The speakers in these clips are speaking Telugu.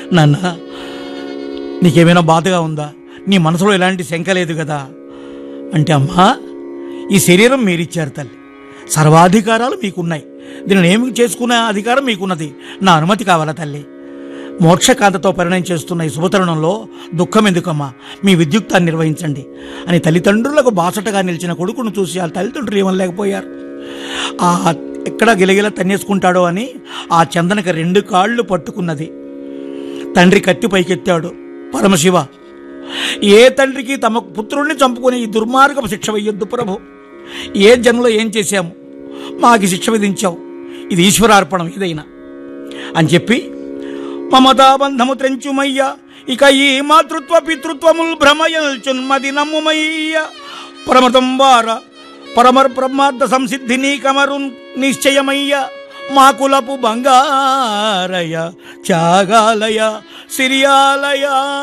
నాన్న నీకేమైనా బాధగా ఉందా నీ మనసులో ఎలాంటి శంక లేదు కదా అంటే అమ్మా ఈ శరీరం మీరిచ్చారు తల్లి సర్వాధికారాలు మీకున్నాయి దీనిని ఏమి చేసుకునే అధికారం మీకున్నది నా అనుమతి కావాలా తల్లి మోక్షకాంతతో పరిణయం చేస్తున్న ఈ శుభతరుణంలో దుఃఖం ఎందుకమ్మా మీ విద్యుక్తాన్ని నిర్వహించండి అని తల్లిదండ్రులకు బాసటగా నిలిచిన కొడుకును చూసి ఆ తల్లిదండ్రులు ఏమనలేకపోయారు ఆ ఎక్కడ గిలగిల తన్నేసుకుంటాడో అని ఆ చందనకి రెండు కాళ్ళు పట్టుకున్నది తండ్రి కత్తి పైకెత్తాడు పరమశివ ఏ తండ్రికి తమ పుత్రుణ్ణి చంపుకుని ఈ దుర్మార్గపు శిక్ష వెయ్యొద్దు ప్రభు ఏ జన్మలో ఏం చేశాము మాకి శిక్ష విధించావు ఇది ఈశ్వరార్పణం ఏదైనా అని చెప్పి మమతాబంధము త్రెంచుమయ్య ఇక ఈ మాతృత్వ పితృత్వముల్ భ్రమయల్చున్మది నమ్ముమయ్య పరమతం వార పరమర్ బ్రహ్మార్థ సంసిద్ధి నీ కమరున్ నిశ్చయమయ్య మా కులపు బంగారయ త్యాగాలయ సిరియాలయ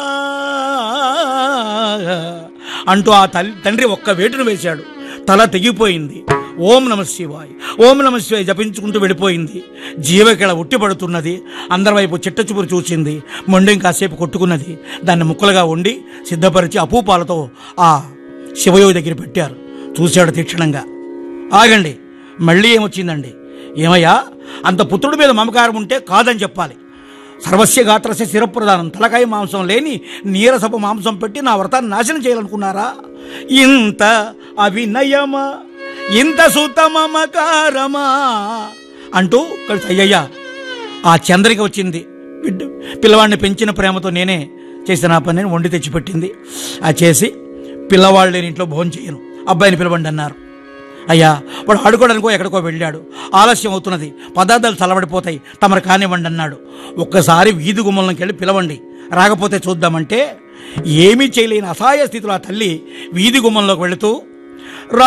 అంటూ ఆ తల్లి తండ్రి ఒక్క వేటును వేశాడు తల తెగిపోయింది ఓం నమ శివాయ్ ఓం నమ శివాయ్ జపించుకుంటూ వెళ్ళిపోయింది జీవకిళ ఉట్టిపడుతున్నది అందరి వైపు చిట్ట చూపురు చూసింది మొండెం కాసేపు కొట్టుకున్నది దాన్ని ముక్కలుగా వండి సిద్ధపరిచి అపూపాలతో ఆ శివయోగి దగ్గర పెట్టారు చూశాడు తీక్షణంగా ఆగండి మళ్ళీ ఏమొచ్చిందండి ఏమయ్యా అంత పుత్రుడి మీద మమకారం ఉంటే కాదని చెప్పాలి సర్వస్య గాత్రస్య శిరప్రదానం తలకాయ మాంసం లేని నీరసపు మాంసం పెట్టి నా వ్రతాన్ని నాశనం చేయాలనుకున్నారా ఇంత అవినయమా ఇంత సుతమమకారమా అంటూ కలిసి అయ్యయ్యా ఆ చంద్రిక వచ్చింది బిడ్డ పిల్లవాడిని పెంచిన ప్రేమతో నేనే చేసిన ఆ పనిని వండి తెచ్చిపెట్టింది ఆ చేసి పిల్లవాళ్ళు లేని ఇంట్లో భోజనం చేయను అబ్బాయిని పిలవండి అన్నారు అయ్యా వాడు ఆడుకోవడానికో ఎక్కడికో వెళ్ళాడు ఆలస్యం అవుతున్నది పదార్థాలు చల్లబడిపోతాయి తమరు కానివ్వండి అన్నాడు ఒక్కసారి వీధి గుమ్మంలోకి వెళ్ళి పిలవండి రాకపోతే చూద్దామంటే ఏమీ చేయలేని అసహాయ స్థితిలో ఆ తల్లి వీధి గుమ్మంలోకి వెళుతూ